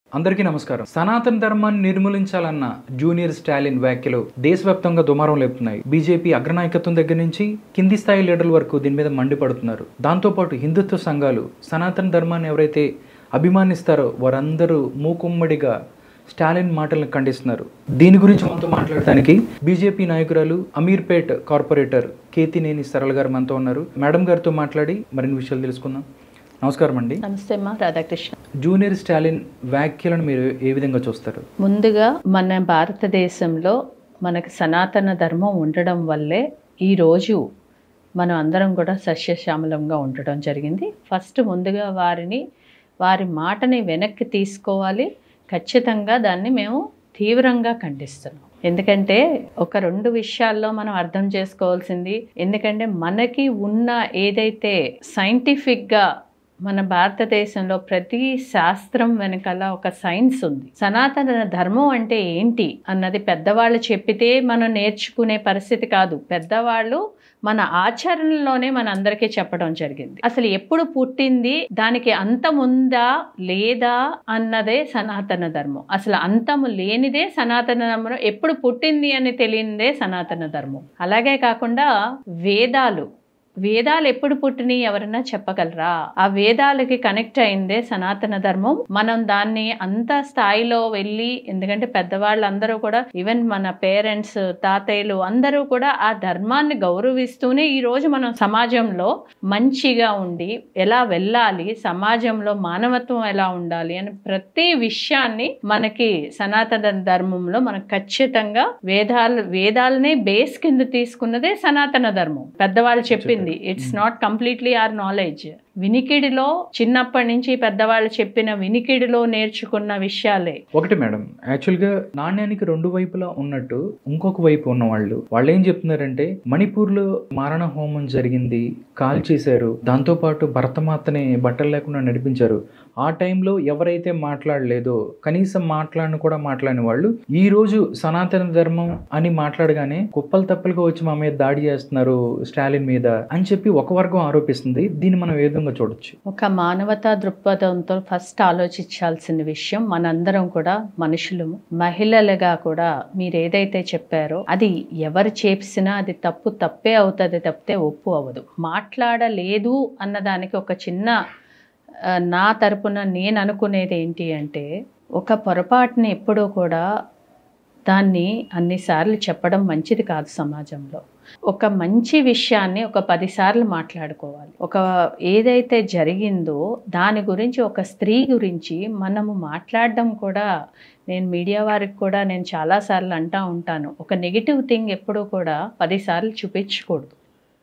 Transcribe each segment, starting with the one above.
అందరికీ నమస్కారం సనాతన ధర్మాన్ని నిర్మూలించాలన్న జూనియర్ స్టాలిన్ వ్యాఖ్యలు దేశవ్యాప్తంగా దుమారం లేపుతున్నాయి బీజేపీ అగ్రనాయకత్వం దగ్గర నుంచి కింది స్థాయి లీడర్ల వరకు దీని మీద మండిపడుతున్నారు దాంతోపాటు హిందుత్వ సంఘాలు సనాతన ధర్మాన్ని ఎవరైతే అభిమానిస్తారో వారందరూ మూకుమ్మడిగా స్టాలిన్ మాటలను ఖండిస్తున్నారు దీని గురించి మనతో మాట్లాడటానికి బీజేపీ నాయకురాలు అమీర్పేట్ కార్పొరేటర్ కేతినేని సరళ గారు మనతో ఉన్నారు మేడం గారితో మాట్లాడి మరిన్ని విషయాలు తెలుసుకుందాం నమస్కారం అండి నమస్తే అమ్మా రాధాకృష్ణ జూనియర్ స్టాలిన్ వ్యాఖ్యలను మీరు ఏ విధంగా చూస్తారు ముందుగా మన భారతదేశంలో మనకి సనాతన ధర్మం ఉండడం వల్లే ఈరోజు మనం అందరం కూడా సస్యశ్యామలంగా ఉండడం జరిగింది ఫస్ట్ ముందుగా వారిని వారి మాటని వెనక్కి తీసుకోవాలి ఖచ్చితంగా దాన్ని మేము తీవ్రంగా ఖండిస్తున్నాం ఎందుకంటే ఒక రెండు విషయాల్లో మనం అర్థం చేసుకోవాల్సింది ఎందుకంటే మనకి ఉన్న ఏదైతే సైంటిఫిక్గా మన భారతదేశంలో ప్రతి శాస్త్రం వెనకాల ఒక సైన్స్ ఉంది సనాతన ధర్మం అంటే ఏంటి అన్నది పెద్దవాళ్ళు చెప్పితే మనం నేర్చుకునే పరిస్థితి కాదు పెద్దవాళ్ళు మన ఆచరణలోనే మన అందరికీ చెప్పడం జరిగింది అసలు ఎప్పుడు పుట్టింది దానికి అంతం ఉందా లేదా అన్నదే సనాతన ధర్మం అసలు అంతము లేనిదే సనాతన ధర్మం ఎప్పుడు పుట్టింది అని తెలియనిదే సనాతన ధర్మం అలాగే కాకుండా వేదాలు వేదాలు ఎప్పుడు పుట్టినాయి ఎవరైనా చెప్పగలరా ఆ వేదాలకి కనెక్ట్ అయిందే సనాతన ధర్మం మనం దాన్ని అంత స్థాయిలో వెళ్ళి ఎందుకంటే పెద్దవాళ్ళు అందరూ కూడా ఈవెన్ మన పేరెంట్స్ తాతయ్యలు అందరూ కూడా ఆ ధర్మాన్ని గౌరవిస్తూనే ఈ రోజు మనం సమాజంలో మంచిగా ఉండి ఎలా వెళ్ళాలి సమాజంలో మానవత్వం ఎలా ఉండాలి అని ప్రతి విషయాన్ని మనకి సనాతన ధర్మంలో మనకు ఖచ్చితంగా వేదాలు వేదాలనే బేస్ కింద తీసుకున్నదే సనాతన ధర్మం పెద్దవాళ్ళు చెప్పింది it's not completely or knowledge వినికిడిలో చిన్నప్పటి నుంచి పెద్దవాళ్ళు చెప్పిన వినికిడిలో నేర్చుకున్న విషయాలే ఒకటి మేడం యాక్చువల్గా నాణ్యానికి రెండు వైపులా ఉన్నట్టు ఇంకొక వైపు ఉన్న వాళ్ళు వాళ్ళు ఏం చెప్తున్నారంటే మణిపూర్లో మారణ హోమం జరిగింది కాల్ చేశారు దాంతోపాటు భరతమాతని బట్టలు లేకుండా నడిపించారు ఆ టైంలో ఎవరైతే మాట్లాడలేదో కనీసం మాట్లాడిన కూడా మాట్లాడిన వాళ్ళు ఈ రోజు సనాతన ధర్మం అని మాట్లాడగానే కుప్పలు తప్పలుగా వచ్చి మా మీద దాడి చేస్తున్నారు స్టాలిన్ మీద అని చెప్పి ఒక వర్గం ఆరోపిస్తుంది దీన్ని మనం ఏ విధంగా చూడొచ్చు ఒక మానవతా దృక్పథంతో ఫస్ట్ ఆలోచించాల్సిన విషయం మనందరం కూడా మనుషులు మహిళలుగా కూడా మీరు ఏదైతే చెప్పారో అది ఎవరు చేసినా అది తప్పు తప్పే అవుతుంది తప్పితే ఒప్పు అవ్వదు మాట్లాడలేదు అన్నదానికి ఒక చిన్న ఆ, నా తరపున నేను అనుకునేది ఏంటి అంటే ఒక పొరపాటుని ఎప్పుడూ కూడా దాన్ని అన్నిసార్లు చెప్పడం మంచిది కాదు సమాజంలో ఒక మంచి విషయాన్ని ఒక పదిసార్లు మాట్లాడుకోవాలి ఒక ఏదైతే జరిగిందో దాని గురించి ఒక స్త్రీ గురించి మనము మాట్లాడడం కూడా నేను మీడియా వారికి కూడా నేను చాలాసార్లు అంటా ఉంటాను ఒక నెగిటివ్ థింగ్ ఎప్పుడూ కూడా పదిసార్లు చూపించకూడదు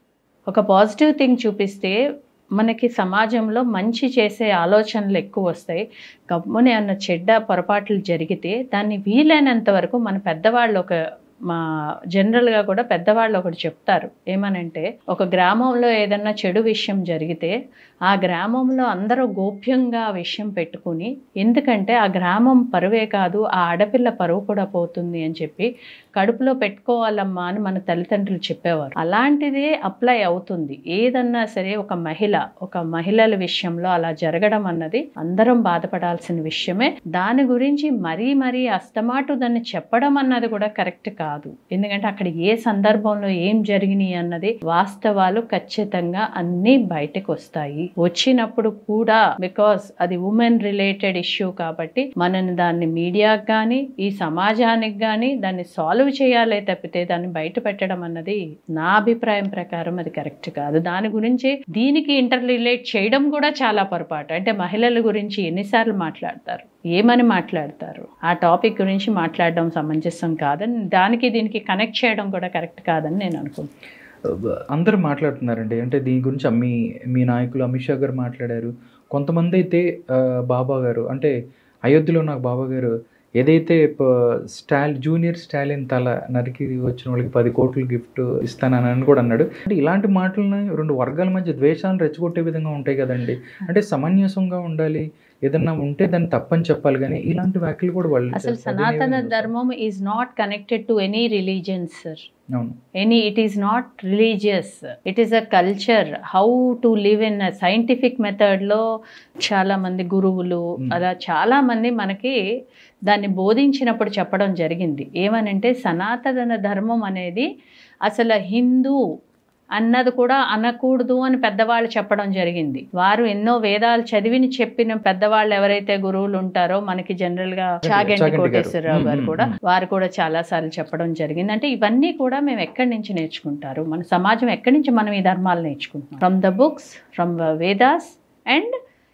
ఒక పాజిటివ్ థింగ్ చూపిస్తే మనకి సమాజంలో మంచి చేసే ఆలోచనలు ఎక్కువ వస్తాయి గమ్మునే అన్న చెడ్డ పొరపాట్లు జరిగితే దాన్ని వీలైనంత వరకు మన పెద్దవాళ్ళు ఒక మా జనరల్గా కూడా పెద్దవాళ్ళు ఒకటి చెప్తారు ఏమనంటే ఒక గ్రామంలో ఏదన్నా చెడు విషయం జరిగితే ఆ గ్రామంలో అందరూ గోప్యంగా ఆ విషయం పెట్టుకుని ఎందుకంటే ఆ గ్రామం పరువే కాదు ఆ ఆడపిల్ల పరువు కూడా పోతుంది అని చెప్పి కడుపులో పెట్టుకోవాలమ్మా అని మన తల్లిదండ్రులు చెప్పేవారు అలాంటిదే అప్లై అవుతుంది ఏదన్నా సరే ఒక మహిళ ఒక మహిళల విషయంలో అలా జరగడం అన్నది అందరం బాధపడాల్సిన విషయమే దాని గురించి మరీ మరీ అస్తమాటు దాన్ని చెప్పడం అన్నది కూడా కరెక్ట్ కాదు ఎందుకంటే అక్కడ ఏ సందర్భంలో ఏం జరిగినాయి అన్నది వాస్తవాలు ఖచ్చితంగా అన్నీ బయటకు వస్తాయి వచ్చినప్పుడు కూడా బికాస్ అది ఉమెన్ రిలేటెడ్ ఇష్యూ కాబట్టి మనం దాన్ని మీడియాకి కానీ ఈ సమాజానికి కానీ దాన్ని సాల్వ్ చేయాలే తప్పితే దాన్ని బయట పెట్టడం అన్నది నా అభిప్రాయం ప్రకారం అది కరెక్ట్ కాదు దాని గురించి దీనికి ఇంటర్ రిలేట్ చేయడం కూడా చాలా పొరపాటు అంటే మహిళల గురించి ఎన్నిసార్లు మాట్లాడతారు ఏమని మాట్లాడతారు ఆ టాపిక్ గురించి మాట్లాడడం సమంజసం కాదని దానికి దీనికి కనెక్ట్ చేయడం కూడా కరెక్ట్ కాదని నేను అనుకుంటున్నాను అందరూ మాట్లాడుతున్నారండి అంటే దీని గురించి మీ మీ నాయకులు అమిత్ షా గారు మాట్లాడారు కొంతమంది అయితే ఆ, బాబా గారు అంటే అయోధ్యలో నాకు బాబా గారు ఏదైతే ప- స్టాల్ జూనియర్ స్టాలిన్ తల నరికి వచ్చిన వాళ్ళకి పది కోట్లు గిఫ్ట్ ఇస్తానని అని కూడా అన్నాడు అంటే ఇలాంటి మాటలను రెండు వర్గాల మధ్య ద్వేషాలను రెచ్చగొట్టే విధంగా ఉంటాయి కదండి అంటే సమంజసంగా ఉండాలి ఏదన్నా ఉంటే దాన్ని తప్పని చెప్పాలి కానీ ఇలాంటి వ్యాఖ్యలు కూడా వాళ్ళు అసలు చేస్తారు. దీన్ని సనాతన ఏమని ధర్మం is not connected to any religion sir అవును any it is not religious it is a culture how to live in scientific మెథడ్లో చాలా మంది గురువులు Hmm. అలా చాలా మంది మనకి దాన్ని బోధించినప్పుడు చెప్పడం జరిగింది ఏమనంటే సనాతన ధర్మం అనేది అసలు హిందూ అన్నది కూడా అనకూడదు అని పెద్దవాళ్ళు చెప్పడం జరిగింది వారు ఎన్నో వేదాలు చదివిని చెప్పిన పెద్దవాళ్ళు ఎవరైతే గురువులు ఉంటారో మనకి జనరల్ గా చాగంటి చాగంటి గారు. కోటేశ్వరరావు గారు మ్మ్, కూడా మ్మ్. వారు కూడా చాలా సార్లు చెప్పడం జరిగింది అంటే ఇవన్నీ కూడా మేము ఎక్కడి నుంచి నేర్చుకుంటారు మన సమాజం ఎక్కడి నుంచి మనం ఈ ధర్మాలు నేర్చుకుంటున్నాం from the books from Vedas and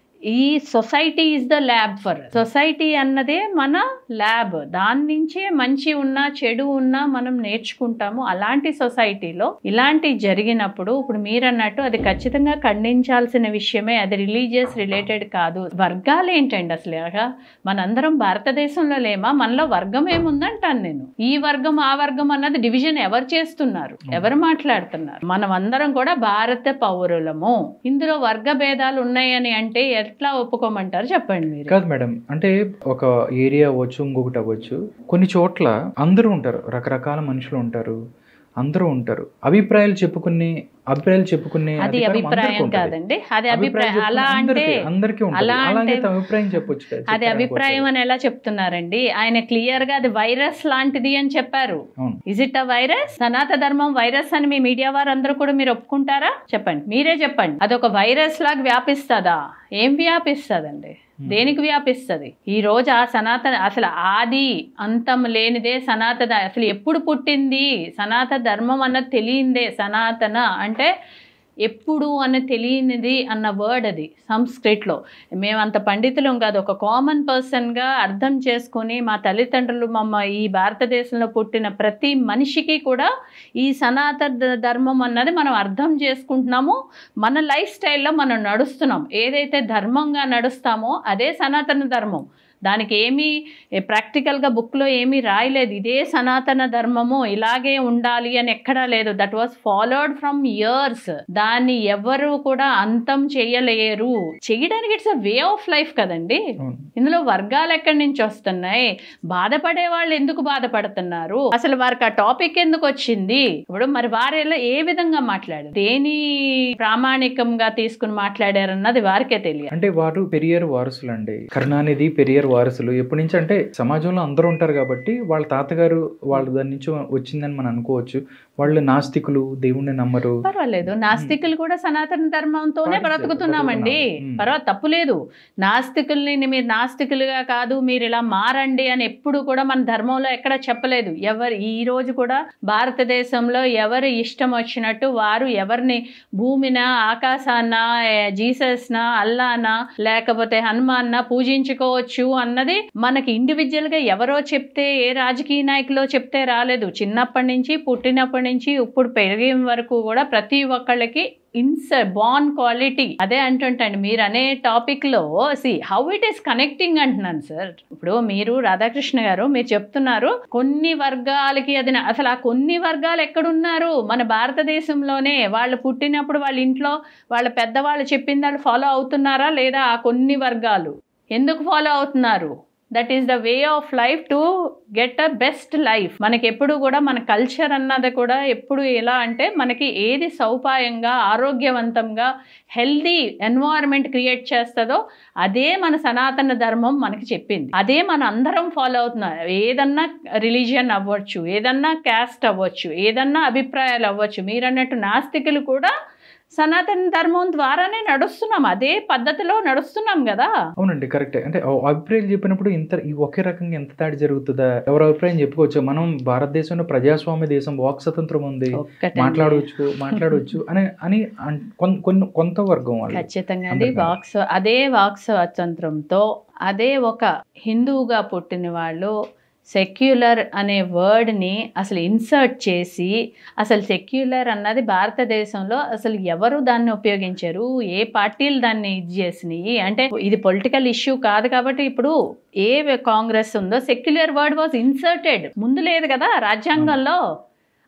ఈ society is the lab for society అన్నదే మన ల్యాబ్ దాని నుంచే మంచి ఉన్నా చెడు ఉన్నా మనం నేర్చుకుంటాము అలాంటి సొసైటీలో ఇలాంటి జరిగినప్పుడు ఇప్పుడు మీరు అన్నట్టు అది ఖచ్చితంగా ఖండించాల్సిన విషయమే అది రిలీజియస్ రిలేటెడ్ కాదు వర్గాలు ఏంటండి అసలు ఎలాగా మనందరం భారతదేశంలో లేమా మనలో వర్గం ఏముందంటాను నేను ఈ వర్గం ఆ వర్గం అన్నది డివిజన్ ఎవరు చేస్తున్నారు ఎవరు మాట్లాడుతున్నారు మనం అందరం కూడా భారత పౌరులము ఇందులో వర్గ భేదాలు ఉన్నాయని అంటే ఎట్లా ఒప్పుకోమంటారు చెప్పండి మీరు కాదు మేడం అంటే ఒక ఏరియా అవ్వచ్చు ఇంకొకటి అవ్వచ్చు కొన్ని చోట్ల అందరూ ఉంటారు రకరకాల మనుషులు ఉంటారు అందరూ ఉంటారు అభిప్రాయాలు చెప్పుకునే అభిప్రాయాలు చెప్పుకునే అది అధికారం అభిప్రాయం అందరికీ ఉంటది. కాదండి అది అభిప్రాయం అభిప్రాయం చెప్పుకునే అలా అంటే అందరికీ- అందరికీ ఉంటుంది అలా అలాగే అంటే తమ అభిప్రాయం చెప్పొచ్చు కదా, అది చెప్పడానికి అభిప్రాయం అని ఎలా చెప్తున్నారండి ఆయన క్లియర్ గా అది వైరస్ లాంటిది అని చెప్పారు అవును ఇజ్ ఇట్ అ వైరస్ సనాత ధర్మం వైరస్ అని మీ మీడియా వారందరూ కూడా మీరు ఒప్పుకుంటారా చెప్పండి మీరే చెప్పండి అది ఒక వైరస్ లాగా వ్యాపిస్తుందా ఏం వ్యాపిస్తుందండి దేనికి వ్యాపిస్తుంది ఈ రోజు ఆ సనాతన అసలు ఆది అంతం లేనిదే సనాతన అసలు ఎప్పుడు పుట్టింది సనాతన ధర్మం అన్నది తెలియందే సనాతన అంటే ఎప్పుడు అని తెలియనిది అన్న వర్డ్ అది సంస్కృట్లో మేము అంత పండితులం కాదు ఒక కామన్ పర్సన్గా అర్థం చేసుకొని మా తల్లిదండ్రులు మమ్మ ఈ భారతదేశంలో పుట్టిన ప్రతి మనిషికి కూడా ఈ సనాతన ధర్మం అన్నది మనం అర్థం చేసుకుంటున్నాము మన లైఫ్ స్టైల్లో మనం నడుస్తున్నాం ఏదైతే ధర్మంగా నడుస్తామో అదే సనాతన ధర్మం దానికి ఏమీ ప్రాక్టికల్గా బుక్లో ఏమీ రాయలేదు ఇదే సనాతన ధర్మము ఇలాగే ఉండాలి అని ఎక్కడా లేదు that was followed from years దాన్ని ఎవరు కూడా అంతం చేయలేరు చేయడానికి it's a way of life కదండి అవును ఇందులో వర్గాలు ఎక్కడి నుంచి వస్తున్నాయి బాధపడే వాళ్ళు ఎందుకు బాధపడుతున్నారు అసలు వారికి ఆ టాపిక్ ఎందుకు వచ్చింది ఇప్పుడు మరి వారేలా ఏ విధంగా మాట్లాడారు దేని ప్రామాణికంగా తీసుకుని మాట్లాడారన్నది వారికే తెలియదు అంటే వారు పెరియర్ వారసులు అండి కరుణానిధి పెరియర్ వారసులు ఎప్పటి నుంచి అంటే సమాజంలో అందరూ ఉంటారు కాబట్టి వాళ్ళ తాతగారు వాళ్ళ దాని నుంచి వచ్చిందని మనం అనుకోవచ్చు వాళ్ళు నాస్తికులు దేవుణ్ణి నమ్మరు పర్వాలేదు నాస్తికులు కూడా సనాతన ధర్మంతోనే పాటిస్తారు, బ్రతుకుతున్నామండి బ్రతుకుతున్నారు. మ్మ్. పర్వాలేదు తప్పు లేదు నాస్తికుల్ని మీరు నాస్తికులుగా కాదు మీరు ఇలా మారండి అని ఎప్పుడు కూడా మన ధర్మంలో ఎక్కడ చెప్పలేదు ఎవరు ఈ రోజు కూడా భారతదేశంలో ఎవరు ఇష్టం వచ్చినట్టు వారు ఎవరిని భూమిన ఆకాశాన్న జీసస్న అల్లానా లేకపోతే హనుమాన్న పూజించుకోవచ్చు అన్నది మనకి ఇండివిజువల్ గా ఎవరో చెప్తే ఏ రాజకీయ నాయకులో చెప్తే రాలేదు చిన్నప్పటి నుంచి పుట్టినప్పటి నుంచి ఇప్పుడు పెరిగే వరకు కూడా ప్రతి ఒక్కళ్ళకి ఇన్స్ బాన్ క్వాలిటీ అదే అంటుంటండి మీరు అనే టాపిక్ లో see how it is connecting అంటున్నాను సార్ ఇప్పుడు మీరు రాధాకృష్ణ గారు మీరు చెప్తున్నారు కొన్ని వర్గాలకి అది నా- అసలు ఆ కొన్ని వర్గాలు ఎక్కడున్నారు మన భారతదేశంలోనే వాళ్ళు పుట్టినప్పుడు వాళ్ళ ఇంట్లో వాళ్ళ పెద్దవాళ్ళు చెప్పింది వాళ్ళు ఫాలో అవుతున్నారా లేదా ఆ కొన్ని వర్గాలు ఎందుకు ఫాలో అవుతున్నారు that is the way of life to get a best life మనకి ఎప్పుడు కూడా మన కల్చర్ అన్నది కూడా ఎప్పుడు ఎలా అంటే మనకి ఏది సౌపాయంగా ఆరోగ్యవంతంగా హెల్దీ ఎన్వైరన్మెంట్ క్రియేట్ చేస్తుందో అదే మన సనాతన ధర్మం మనకి చెప్పింది అదే మన అందరం ఫాలో అవుతున్నాం ఏదన్నా రిలీజియన్ అవ్వచ్చు ఏదన్నా క్యాస్ట్ అవ్వచ్చు ఏదన్నా అభిప్రాయాలు అవ్వచ్చు మీరన్నట్టు నాస్తికులు కూడా సనాతన ధర్మం ద్వారానే నడుస్తున్నాం అదే పద్ధతిలో నడుస్తున్నాం కదా అవునండి కరెక్టే అంటే ఆ అభిప్రాయాలు చెప్పినప్పుడు ఇంత ఈ ఒకే రకంగా ఎంత దాడి జరుగుతుందా ఎవరి అభిప్రాయం చెప్పుకోవచ్చు మనం భారతదేశంలో ప్రజాస్వామ్య దేశం వాక్ స్వతంత్రం ఉంది ఒక్కటండి. మాట్లాడవచ్చు మాట్లాడవచ్చు అని అని అన్- కొన్- కొన్ని కొంత వర్గం వాళ్ళు ఖచ్చితంగా అండి అందరికీ. వాక్స్ అదే వాక్ స్వాతంత్రంతో అదే ఒక హిందువుగా పుట్టిన వాళ్ళు సెక్యులర్ అనే వర్డ్ని అసలు ఇన్సర్ట్ చేసి అసలు సెక్యులర్ అన్నది భారతదేశంలో అసలు ఎవరు దాన్ని ఉపయోగించారు ఏ పార్టీలు దాన్ని ఇది చేసినాయి అంటే ఇది పొలిటికల్ ఇష్యూ కాదు కాబట్టి ఇప్పుడు ఏ కాంగ్రెస్ ఉందో సెక్యులర్ వర్డ్ వాజ్ ఇన్సర్టెడ్ ముందు లేదు కదా రాజ్యాంగంలో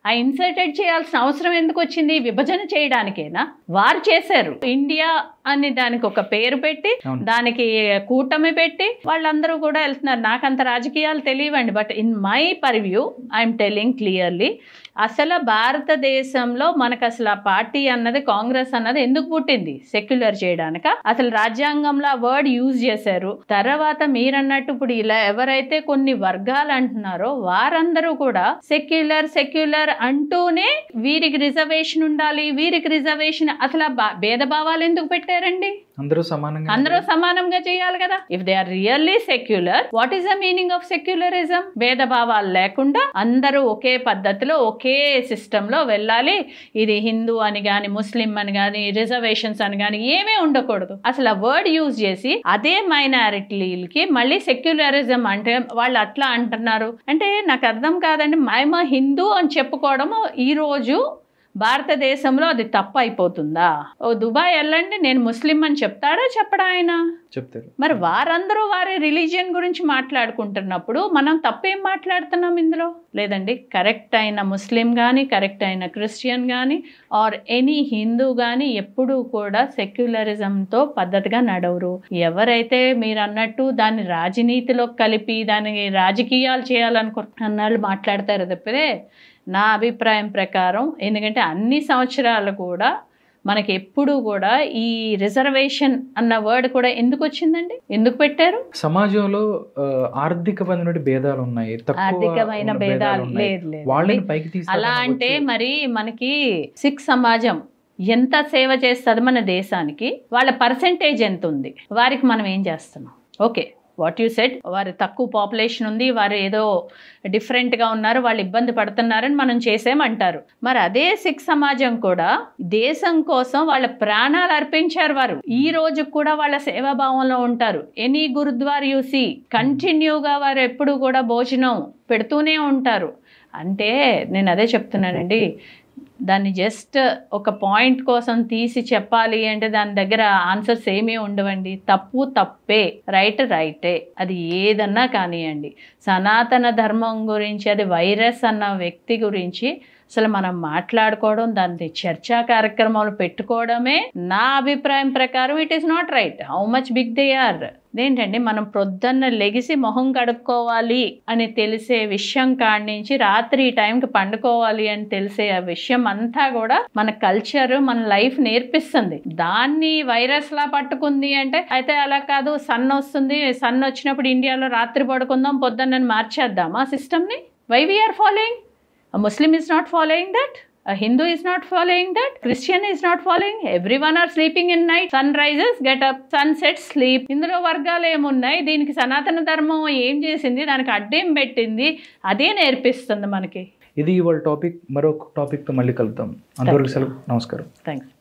ఆ ఇన్సర్టెడ్ చేయాల్సిన అవసరం ఎందుకు వచ్చింది విభజన చేయడానికేనా వారు చేశారు ఇండియా అని దానికి ఒక పేరు పెట్టి అవును. దానికి కూటమి పెట్టి వాళ్ళందరూ కూడా వెళ్తున్నారు నాకంత రాజకీయాలు తెలియవండి but in my purview I'm telling clearly అసలు భారతదేశంలో మనకు అసలు ఆ పార్టీ అన్నది కాంగ్రెస్ అన్నది ఎందుకు పుట్టింది సెక్యులర్ చేయడానిక అసలు రాజ్యాంగంలో ఆ వర్డ్ యూజ్ చేశారు తర్వాత మీరన్నట్టు ఇప్పుడు ఇలా ఎవరైతే కొన్ని వర్గాలు అంటున్నారో వారందరూ కూడా సెక్యులర్ సెక్యులర్ అంటూనే వీరికి రిజర్వేషన్ ఉండాలి వీరికి రిజర్వేషన్ అసలు ఆ బా- భేదభావాలు ఎందుకు పెట్టారండి అందరూ సమానంగా అందరూ సమానంగా చేయాలి కదా if they are really secular what is the meaning of secularism భేదభావాలు లేకుండా అందరూ ఒకే పద్ధతిలో ఒకే సిస్టమ్ లో వెళ్ళాలి ఇది హిందూ అని గాని ముస్లిం అని గాని రిజర్వేషన్స్ అని గాని ఏమీ ఉండకూడదు అసలు ఆ వర్డ్ యూజ్ చేసి అదే మైనారిటీలకి మళ్ళీ సెక్యులరిజం అంటే వాళ్ళు అట్లా అంటున్నారు అంటే నాకు అర్థం కాదండి మేము హిందూ అని చెప్పుకోవడము ఈ రోజు భారతదేశంలో అది తప్పు అయిపోతుందా ఓ దుబాయ్ వెళ్ళండి నేను ముస్లిం అని చెప్తాడా చెప్పడా ఆయన చెప్తారు మరి వారందరూ వారి రిలీజియన్ గురించి మాట్లాడుకుంటున్నప్పుడు మనం తప్పేం మాట్లాడుతున్నాం ఇందులో లేదండి కరెక్ట్ అయిన ముస్లిం కానీ కరెక్ట్ అయిన క్రిస్టియన్ కానీ ఆర్ ఎనీ హిందూ కానీ ఎప్పుడూ కూడా సెక్యులరిజంతో పద్ధతిగా నడవరు ఎవరైతే మీరు అన్నట్టు దాన్ని రాజనీతిలో కలిపి దాన్ని రాజకీయాలు చేయాలనుకుంటున్న వాళ్ళు మాట్లాడతారు తప్పితే నా అభిప్రాయం ప్రకారం ఎందుకంటే అన్ని సంవత్సరాలు కూడా మనకి ఎప్పుడు కూడా ఈ రిజర్వేషన్ అన్న వర్డ్ కూడా ఎందుకు వచ్చిందండి ఎందుకు పెట్టారు సమాజంలో ఆ, ఆర్థికమైన భేదాలు ఉన్నాయి తక్కువ ఆర్థికమైన ఉన్న భేదాలు ఉన్నాయి. లేదు లేదు వాళ్ళని పైకి తీసి అలా అంటే మరి మనకి సిక్ సమాజం ఎంత సేవ చేస్తుంది మన దేశానికి వాళ్ళ పర్సంటేజ్ ఎంత ఉంది వారికి మనం ఏం చేస్తున్నాం ఓకే వాట్ యు సెట్ వారి తక్కువ పాపులేషన్ ఉంది వారు ఏదో డిఫరెంట్గా ఉన్నారు వాళ్ళు ఇబ్బంది పడుతున్నారని మనం చేసేమంటారు మరి అదే సిక్ సమాజం కూడా దేశం కోసం వాళ్ళ ప్రాణాలు అర్పించారు వారు ఈ రోజు కూడా వాళ్ళ సేవాభావంలో ఉంటారు ఎనీ గురుద్వార్ యు సీ కంటిన్యూగా వారు ఎప్పుడు కూడా భోజనం పెడుతూనే ఉంటారు అంటే నేను అదే చెప్తున్నానండి దాన్ని జస్ట్ ఒక పాయింట్ కోసం తీసి చెప్పాలి అంటే దాని దగ్గర ఆన్సర్స్ ఏమీ ఉండవండి తప్పు తప్పే రైట్ రైటే అది ఏదన్నా కానివ్వండి సనాతన ధర్మం గురించి అది వైరస్ అన్న వ్యక్తి గురించి అసలు మనం మాట్లాడుకోవడం దాన్ని చర్చా కార్యక్రమాలు పెట్టుకోవడమే నా అభిప్రాయం ప్రకారం it is not right how much big they are ఏంటండి మనం ప్రొద్దున్న లెగిసి మొహం కడుక్కోవాలి అని తెలిసే విషయం కాడి నుంచి రాత్రి ఈ టైంకి పండుకోవాలి అని తెలిసే ఆ విషయం అంతా కూడా మన కల్చర్ మన లైఫ్ నేర్పిస్తుంది దాన్ని వైరస్ లా పట్టుకుంది అంటే అయితే అలా కాదు సన్ వస్తుంది సన్ వచ్చినప్పుడు ఇండియాలో రాత్రి పడుకుందాం పొద్దున్న మార్చేద్దాం ఆ సిస్టమ్ని why we are following A Muslim is not following that. A Hindu is not following that. Christian is not following. Everyone are sleeping in night. Sun rises, get up. Sun sets, sleep. ఇందులో వర్గాలు ఏమున్నాయి దీనికి సనాతన ధర్మం ఏం చేసింది దానికి అడ్డేం పెట్టింది అదే నేర్పిస్తుంది మనకి ఇది ఇవాళ టాపిక్ మరొక టాపిక్తో మళ్ళీ కలుద్దాం అంతవరకు సెలవు నమస్కారం థ్యాంక్స్